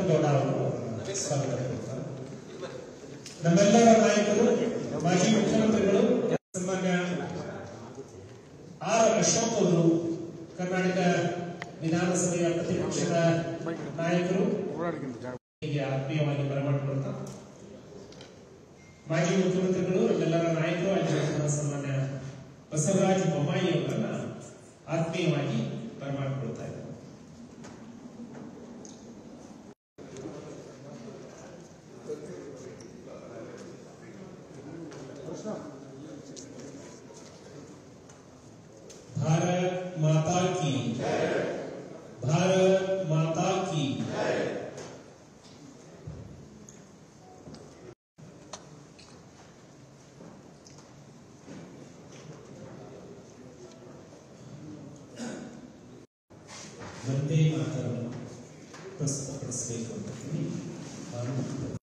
ಗೌಡ ಅವರು ಸ್ವಾಗತ ಕೋರುತ್ತಾರೆ ನಮ್ಮೆಲ್ಲರ ನಾಯಕರು ಮಾಜಿ ಮುಖ್ಯಮಂತ್ರಿಗಳು ಸನ್ಮಾನ್ಯ ಆರ್ ಅಶೋಕ್ ಅವರು ಕರ್ನಾಟಕ ವಿಧಾನಸಭೆಯ ಪ್ರತಿಪಕ್ಷದ ನಾಯಕರು ಹೀಗೆ ಆತ್ಮೀಯವಾಗಿ ಬರಮಾಡಿಕೊಳ್ತಾರೆ ಮಾಜಿ ಮುಖ್ಯಮಂತ್ರಿಗಳು ನಮ್ಮೆಲ್ಲರ ನಾಯಕರು ಆಗಿರುವಂತಹ ಸನ್ಮಾನ್ಯ ಬಸವರಾಜ ಬೊಮ್ಮಾಯಿ ಅವರನ್ನ ಆತ್ಮೀಯವಾಗಿ ಬರಮಾಡಿಕೊಳ್ತಾ ಇದ್ದಾರೆ भारत माता की भारत माता की ಒಂದೇ ಮಾತನ್ನು ಪ್ರಸ್ತುತಪಡಿಸಬೇಕು ಅಂತ ಹೇಳಿ ನಾನು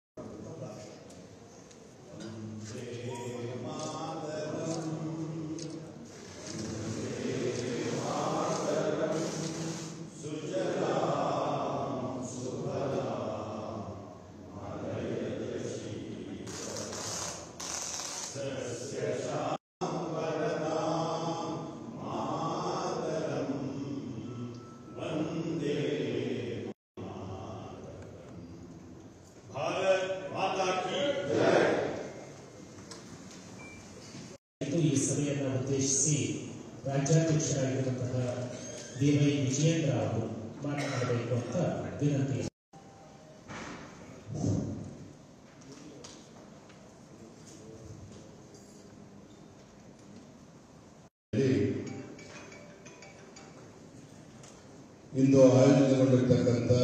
भारत माता की ಇದು ಈ ಸಭೆಯನ್ನು ಉದ್ದೇಶಿಸಿ ರಾಜ್ಯಾಧ್ಯಕ್ಷರಾಗಿರುವಂತಹ ದೇವೈ ವಿಜಯೇಂದ್ರ ಅವರು ಮಾತನಾಡಬೇಕು ಅಂತ ವಿನಂತಿ ಇಂದು ಆಯೋಜನೆಗೊಂಡಿರ್ತಕ್ಕಂಥ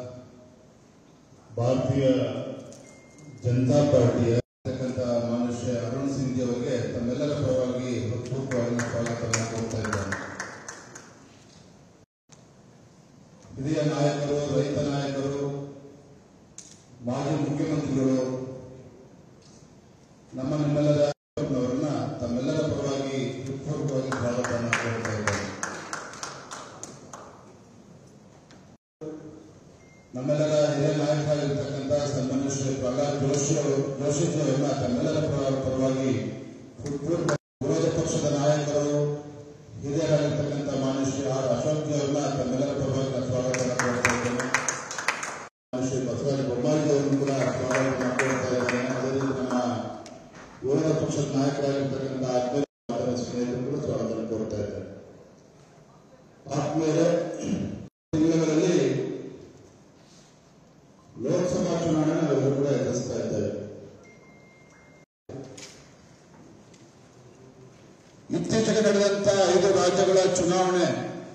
ಭಾರತೀಯ ಜನತಾ ಪಾರ್ಟಿಯ ಇರ್ತಕ್ಕಂಥ ಮನುಷ್ಯ ಅರುಣ್ ಸಿಂಗ್ ಅವರಿಗೆ ತಮ್ಮೆಲ್ಲರ ಪರವಾಗಿ ಹೃತ್ಪೂರ್ವಕವಾಗಿ ಸ್ವಾಗತವನ್ನು ಕೋರ್ತಾ ಇದ್ದೇನೆ ಹಿರಿಯ ನಾಯಕರು ರೈತ ನಾಯಕರು ಮಾಜಿ ಮುಖ್ಯಮಂತ್ರಿಗಳು ನಮ್ಮ ನಿಮ್ಮೆಲ್ಲರ ಅವರನ್ನ ತಮ್ಮೆಲ್ಲರ ಪರವಾಗಿ ಹೃತ್ಪೂರ್ವಕವಾಗಿ ಸ್ವಾಗತವನ್ನು ಕೋರ್ತಾ ಇದ್ದೇನೆ ನಮ್ಮೆಲ್ಲರ ಹಿರಿಯ ನಾಯಕರಾಗಿರ್ತಕ್ಕಂಥ ಸನ್ಮಾನ್ಯ ಶ್ರೀ ಪ್ರಹ್ಲಾದ್ ಜೋಶಿ ಅವರು ಜೋಶಿ ಅವರನ್ನ ತಮ್ಮೆಲ್ಲರ ಪರ- ಪರವಾಗಿ ಹೃತ್ಪೂರ್ವಕ ವಿರೋಧ ಪಕ್ಷದ ನಾಯಕರು ಹಿರಿಯರಾಗಿರ್ತಕ್ಕಂಥ ಮಾನ್ಯ ಶ್ರೀ ಆರ್ ಅಶೋಕ್ ಅವರನ್ನ ತಮ್ಮೆಲ್ಲರ ಪರವಾಗಿ ನಾನು ಸ್ವಾಗತವನ್ನು ಕೋರ್ತಾ ಇದ್ದೇನೆ ಮಾನ್ಯ ಶ್ರೀ ಬಸವರಾಜ ಬೊಮ್ಮಾಯಿ ಅವರನ್ನು ಕೂಡ ಸ್ವಾಗತವನ್ನು ಕೋರ್ತಾ ಇದ್ದೇನೆ ಅದೇ ರೀತಿ ನಮ್ಮ ವಿರೋಧ ಪಕ್ಷದ ನಾಯಕರಾಗಿರ್ತಕ್ಕಂಥ ಆತ್ಮೀಯ ಸ್ನೇಹಿತರು ಕೂಡ ಸ್ವಾಗತವನ್ನು ಕೋರ್ತಾ ಇದ್ದೇನೆ ಆದ್ಮೇಲೆ ತಿಂಗಳಲ್ಲಿ ಲೋಕಸಭಾ ಚುನಾವಣೆ ನಾವೆಲ್ಲರೂ ಕೂಡ ಎದುರಿಸ್ತಾ ಇದ್ದೇವೆ ಇತ್ತೀಚೆಗೆ ನಡೆದಂತ ಐದು ರಾಜ್ಯಗಳ ಚುನಾವಣೆ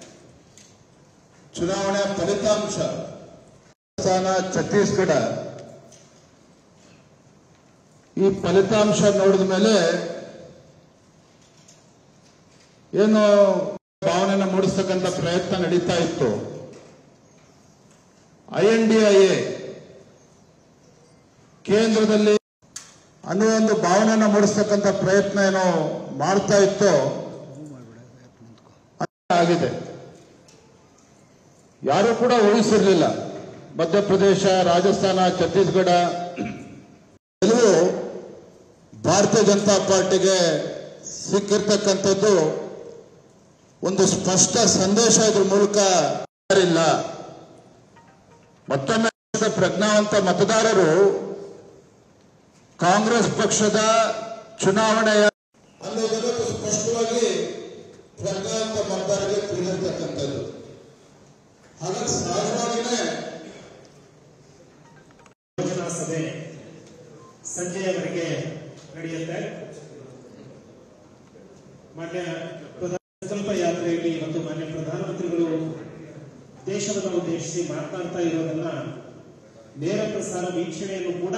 ಚುನಾವಣೆ ಫಲಿತಾಂಶ ರಾಜಸ್ಥಾನ ಛತ್ತೀಸ್ಗಢ ಈ ಫಲಿತಾಂಶ ನೋಡಿದ ಮೇಲೆ ಏನು ಭಾವನೆನ ಮೂಡಿಸ್ತಕ್ಕಂಥ ಪ್ರಯತ್ನ ನಡೀತಾ ಇತ್ತು I N D I A ಕೇಂದ್ರದಲ್ಲಿ ಅನ್ನೋ ಒಂದು ಭಾವನೆಯನ್ನು ಮೂಡಿಸ್ತಕ್ಕಂಥ ಪ್ರಯತ್ನ ಏನೋ ಮಾಡ್ತಾ ಇತ್ತು ಅದು ಆಗಿದೆ ಯಾರು ಕೂಡ ಊಹಿಸಿರ್ಲಿಲ್ಲ ಮಧ್ಯಪ್ರದೇಶ ರಾಜಸ್ಥಾನ ಛತ್ತೀಸ್ಗಢ ಕೆಲವು ಭಾರತೀಯ ಜನತಾ ಪಾರ್ಟಿಗೆ ಸಿಕ್ಕಿರ್ತಕ್ಕಂಥದ್ದು ಒಂದು ಸ್ಪಷ್ಟ ಸಂದೇಶ ಇದ್ರ ಮೂಲಕ ಇಲ್ಲ ಮತ್ತೊಮ್ಮೆ ದೇಶದ ಪ್ರಜ್ಞಾವಂತ ಮತದಾರರು ಕಾಂಗ್ರೆಸ್ ಪಕ್ಷದ ಚುನಾವಣೆಯ ಅನ್ನೋದನ್ನು ಸ್ಪಷ್ಟವಾಗಿ ಪ್ರಜ್ಞಾವಂತ ಮತದಾರರಿಗೆ ತಿಳಿದಿರ್ತಕ್ಕಂಥದ್ದು ಹಾಗಾಗಿ ಸಹಜವಾಗಿಯೇ ಯೋಜನಾ ಸಭೆ ಸಂಜೆಯವರೆಗೆ ನಡೆಯುತ್ತೆ ಮಾನ್ಯ ಪ್ರಧಾನ ಸಂಕಲ್ಪ ಯಾತ್ರೆಯಲ್ಲಿ ಮತ್ತು ಮಾನ್ಯ ಪ್ರಧಾನಮಂತ್ರಿಗಳು ದೇಶವನ್ನು ಉದ್ದೇಶಿಸಿ ಮಾತನಾಡ್ತಾ ಇರೋದನ್ನ ನೇರ ಪ್ರಸಾರ ವೀಕ್ಷಣೆಯನ್ನು ಕೂಡ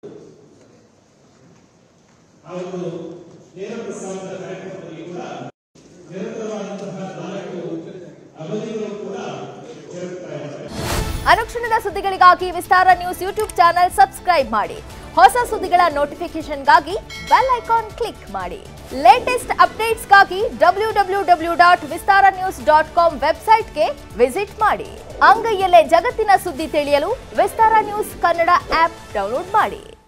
ಆ ಒಂದು ನೇರ ಪ್ರಸಾರದ ಕಾರ್ಯಕ್ರಮದಲ್ಲಿ ಕೂಡ ನಿರಂತರವಾದಂತಹ ನಾಲ್ಕು ಅವಧಿಗಳು ಕೂಡ ಜರುಗ್ತಾ ಇದ್ದಾರೆ ಅನುಕ್ಷಣದ ಸುದ್ದಿಗಳಿಗಾಗಿ Vistara news YouTube channel subscribe ಮಾಡಿ ಹೊಸ ಸುದ್ದಿಗಳ ನೋಟಿಫಿಕೇಶನ್ಗಾಗಿ ಬೆಲ್ ಐಕಾನ್ ಕ್ಲಿಕ್ ಮಾಡಿ ಲೇಟೆಸ್ಟ್ ಅಪ್ಡೇಟ್ಸ್ಗಾಗಿ W W W dot Vistara news dot com ವೆಬ್ಸೈಟ್ಗೆ ವಿಸಿಟ್ ಮಾಡಿ ಅಂಗೈಯಲ್ಲೇ ಜಗತ್ತಿನ ಸುದ್ದಿ ತಿಳಿಯಲು Vistara news Kannada app download ಮಾಡಿ